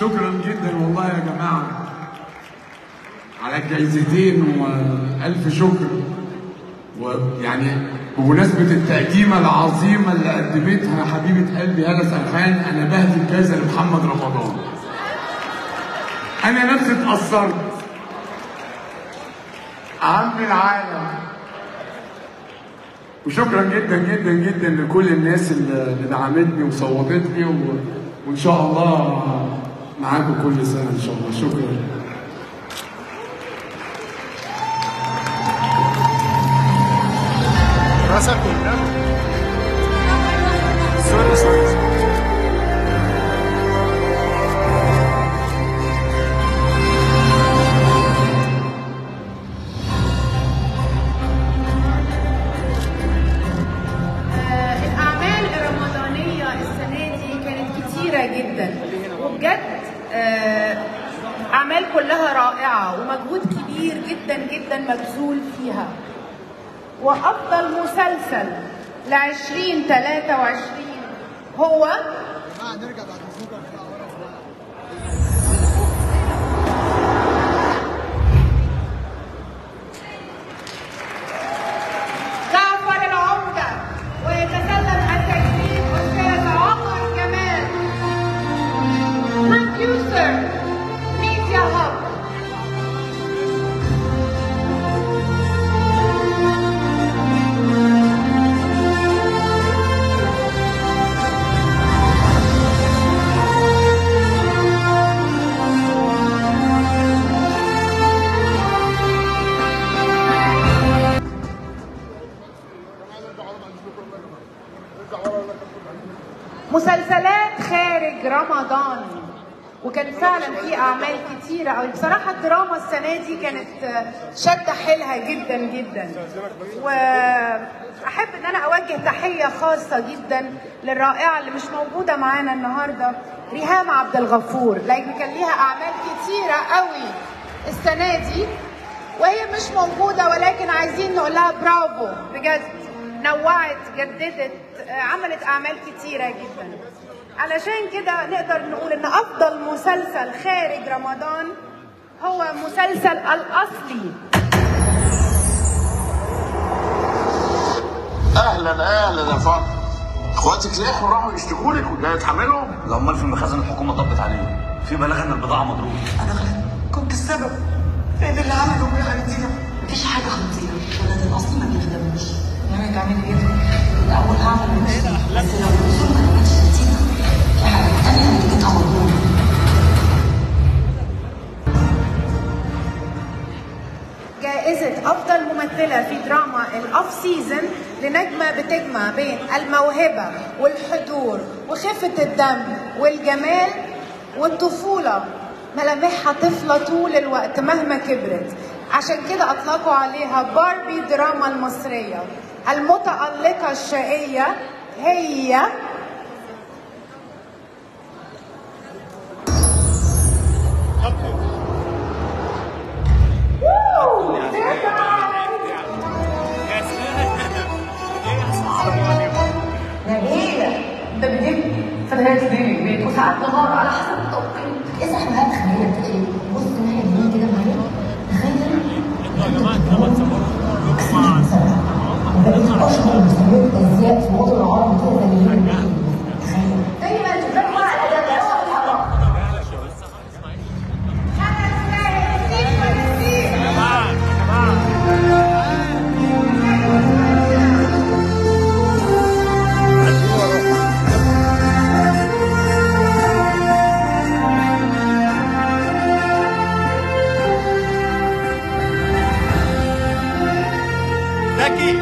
شكرا جدا والله يا جماعة على الجايزتين وألف شكر ويعني بمناسبة التقديمة العظيمة اللي قدمتها حبيبة قلبي هالة سرحان أنا بهدي الجايزة لمحمد رمضان أنا نفسي اتأثرت عم العالم وشكرا جدا جدا جدا لكل الناس اللي اللي دعمتني وصوتتني و... وان شاء الله معاكم كل سنه ان شاء الله شكرا راسك قدام سوري سوري آه، الأعمال الرمضانية السنة دي كانت كتيرة جدا وبجد آه، أعمال كلها رائعة ومجهود كبير جدا جدا مبذول فيها وأفضل مسلسل ل 2023 هو جعفر العمدة ويتسلم التكريم أستاذ عمر جمال بروديوسر ميديا هاب مسلسلات خارج رمضان وكان فعلا في اعمال كتيره قوي بصراحه الدراما السنه دي كانت آه، شاده حيلها جدا جدا واحب ان انا اوجه تحيه خاصه جدا للرائعه اللي مش موجوده معانا النهارده ريهام عبد الغفور لان كان ليها اعمال كتيره قوي السنه دي وهي مش موجوده ولكن عايزين نقول لها برافو بجد نوعت جددت آه، عملت اعمال كتيره جدا علشان كده نقدر نقول ان افضل مسلسل خارج رمضان هو مسلسل الاصلي اهلا اهلا يا فاطمه اخواتك ليه راحوا يشتكوا لك وجاي تحملهم العمال في المخازن الحكومه طبت عليهم في بلاغ ان البضاعه مضروبه انا غلط كنت السبب فين اللي عمله بيه هيضيع مفيش حاجه هتضيع ولاد الاصل ما بيخدموش يعني تعملي كده الاول هعمل المشكله بس لو الوصول ما كانتش نتيجه في حاجات تانيه نتيجتها مضمونه جائزة أفضل ممثلة في دراما الأوف سيزون لنجمة بتجمع بين الموهبة والحضور وخفة الدم والجمال والطفولة ملامحها طفلة طول الوقت مهما كبرت عشان كده أطلقوا عليها باربي دراما المصرية المتألقة الشقية هي نبيلة ده بيجيب فتحات ليل البيت وساعات نهار على حسب التوقيت يا صاحبي هات تخيلك ايه بص الناحية اليمين كده معايا تخيل بقيت اشهر مسلمين ازياء في الوطن العربي كده زي اليمين تخيل دايما تفكر على ده الحرام زكي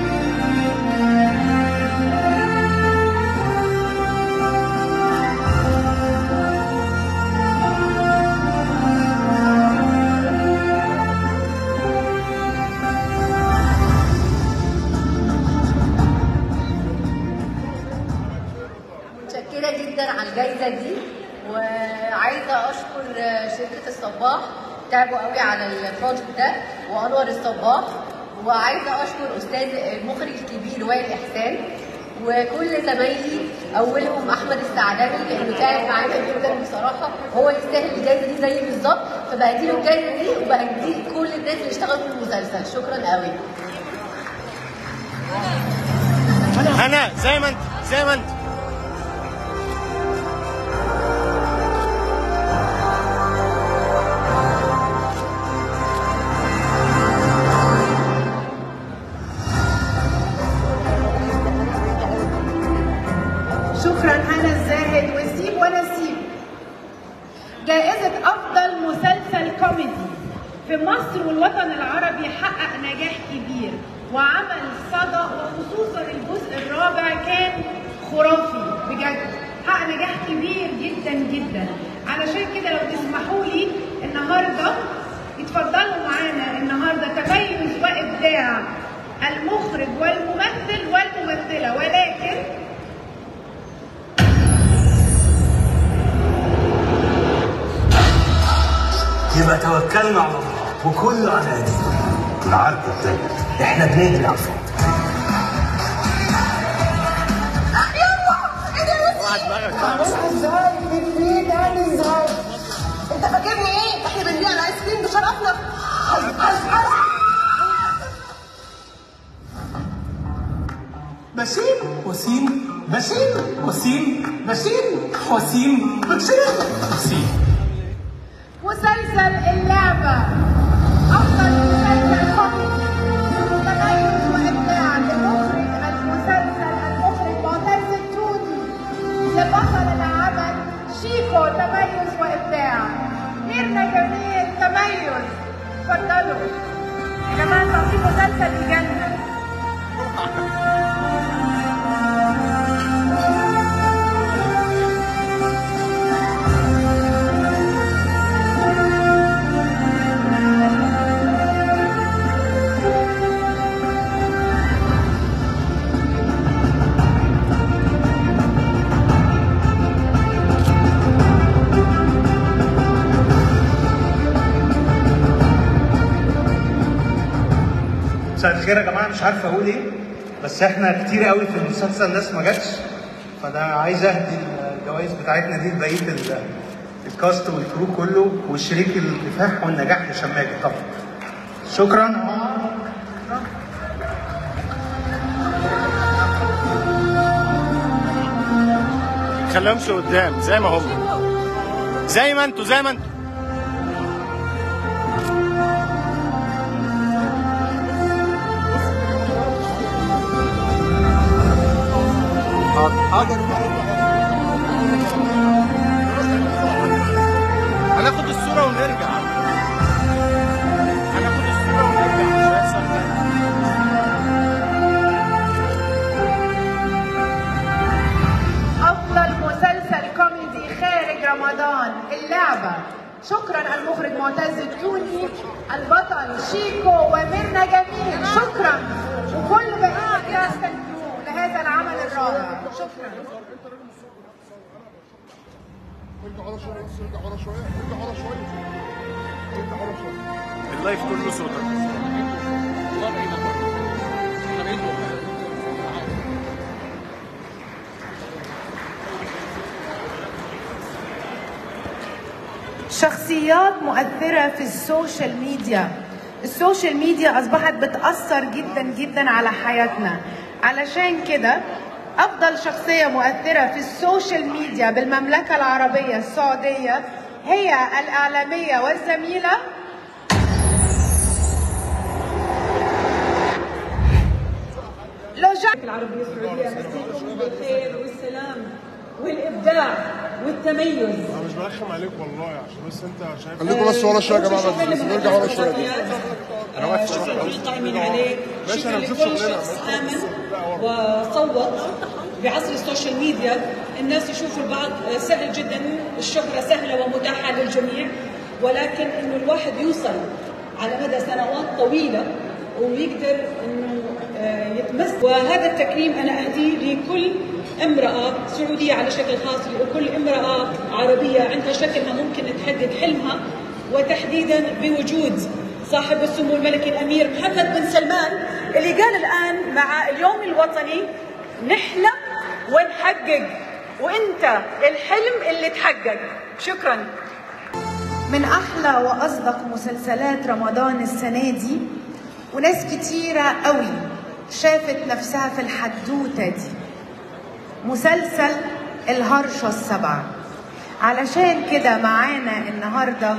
متشكرة جدا على الجايزة دي وعايزة أشكر شركة الصباح تعبوا قوي على البروجكت ده وأنور الصباح وعايزة أشكر أستاذ المخرج الكبير وائل إحسان وكل زمايلي اولهم احمد السعداوي لانه تعب معانا جدا بصراحه وهو يستاهل الجائزه دي زي بالظبط فبهديله الجائزه دي وبهدي كل الناس اللي اشتغلوا في المسلسل شكرا قوي هنا زي ما انت زي ما انت شكرا هنا الزاهد وسيب ونسيب جائزة أفضل مسلسل كوميدي في مصر والوطن العربي حقق نجاح كبير وعمل صدى وخصوصا الجزء الرابع كان خرافي بجد حقق نجاح كبير جدا جدا علشان كده لو تسمحوا لي النهارده اتفضلوا معانا النهارده تميز وابداع المخرج والممثل والممثله ولكن يبقى توكلنا على الله وكله على ايدينا العرض التاني احنا بنجري على الفاضي ازاي بنبيع يعني ازاي انت فاكرني ايه احنا بنبيع الايس كريم بشرفنا حز حز حز بشير وسيم بشير وسيم بشير وسيم بشير وسيم مسلسل اللعبة أفضل مسلسل كوميدي تميز وإبداع لمخرج المسلسل المخرج معتز التوني لبطل العمل شيكو تميز وإبداع ميرنا جميل تميز اتفضلوا يا جماعة في مسلسل الجنة مساء الخير يا جماعه مش عارف اقول ايه بس احنا كتير قوي في المسلسل ناس ما جاتش فانا عايز اهدي الجوائز بتاعتنا دي لبقيه ال- الكاست والكرو كله والشريك الكفاح والنجاح هشام ماجد طبعا شكرا خليهمش قدام زي ما هم زي ما انتوا زي ما انتوا هناخد الصورة ونرجع هناخد الصورة ونرجع مش هيحصل حاجة أفضل مسلسل كوميدي خارج رمضان اللعبة شكرا المخرج معتز التوني البطل شيكو وميرنا جميل شكرا وكل بقية الكاست أند كرو لهذا العمل الرائع شكرا اللايف كله صوتك شخصيات مؤثرة في السوشيال ميديا السوشيال ميديا أصبحت بتأثر جدا جدا على حياتنا علشان كده أفضل شخصية مؤثرة في السوشيال ميديا بالمملكة العربية السعودية هي الإعلامية والزميلة لوجا العربية السعودية مسيكم بالخير والسلام والإبداع والتميز انا مش برخم عليك والله عشان بس انت شايف خليكم بس ورا شوية يا جماعة، بس بس نرجع ورا شوية كده. انا واقف شكراً شكراً. للقائمين عليه ماشي شكرا انا بشوف لكل شغلنا شخص آمن وصوت بعصر السوشيال ميديا الناس يشوفوا البعض سهل جدا الشهرة سهلة ومتاحة للجميع ولكن انه الواحد يوصل على مدى سنوات طويلة ويقدر انه آه، يتمسك وهذا التكريم انا اهديه لكل امرأة سعودية على شكل خاص وكل امرأة عربية عندها شكلها ممكن تحقق حلمها وتحديدا بوجود صاحب السمو الملكي الامير محمد بن سلمان اللي قال الان مع اليوم الوطني نحلم ونحقق وانت الحلم اللي تحقق شكرا من احلى واصدق مسلسلات رمضان السنه دي وناس كتيره قوي شافت نفسها في الحدوته دي مسلسل الهرشه السبعه علشان كده معانا النهارده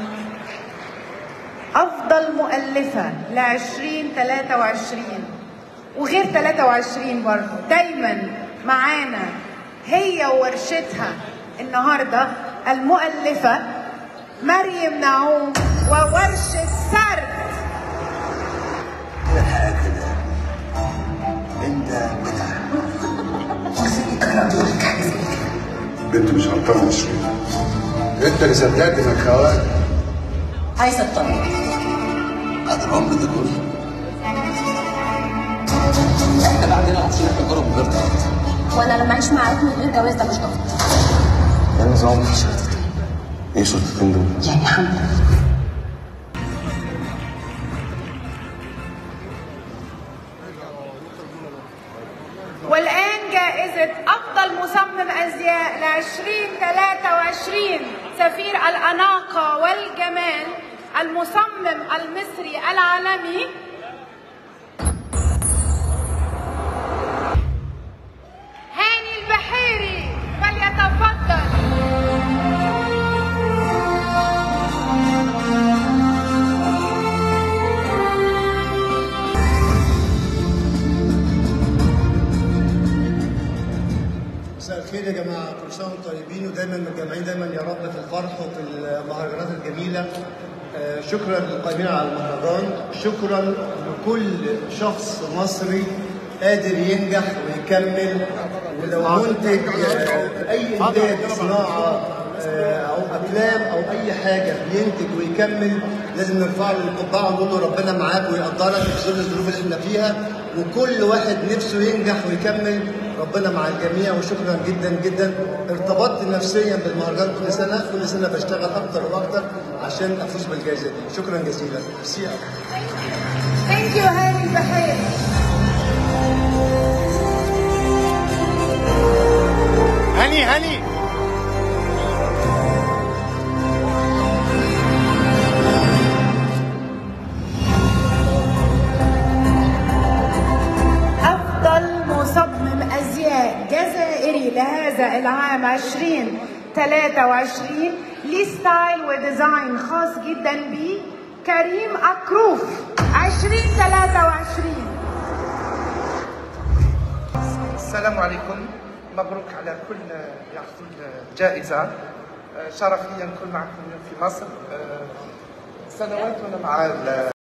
افضل مؤلفه ل 2023 وغير 23 برضه دايما معانا هي وورشتها النهارده المؤلفه مريم نعوم وورشه سرد الحياة كده انت بدع بنت مش غلطانه يا شريف انت اللي صدقت انك خواجه عايزه اطمن بعد العمر ده كله احنا بعدنا عايزين تجارب غير وانا لما اعيش معاك من غير جواز ده مش ضغط ايه النظام؟ ايه شرطتين دول؟ يعني حمد والآن جائزة أفضل مصمم أزياء ل 2023 سفير الأناقة والجمال المصمم المصري العالمي هاني البحيري فليتفضل مساء الخير يا جماعه كل سنه وانتم طيبين ودايما متجمعين دايما يا رب في الفرح وفي المهرجانات الجميله آه، شكرا للقائمين على المهرجان شكرا لكل شخص مصري قادر ينجح ويكمل ولو منتج آه، اي انتاج صناعه آه، او افلام او اي حاجه بينتج ويكمل لازم نرفع له القبعه ونقول له ربنا معاك ويقدرك في ظل الظروف اللي احنا فيها وكل واحد نفسه ينجح ويكمل ربنا مع الجميع وشكرا جدا جدا ارتبطت نفسيا بالمهرجان كل سنه كل سنه بشتغل اكتر واكتر عشان افوز بالجائزه دي شكرا جزيلا ميرسي أوي. ثانك يو هاني البحيري هاني هاني أفضل مصمم أزياء جزائري لهذا العام 2023 ليه ستايل وديزاين خاص جدا بيه كريم أكروف 2023 السلام عليكم مبروك على كل يحصل جائزة شرف لي نكون معكم اليوم في مصر سنوات وانا مع ال-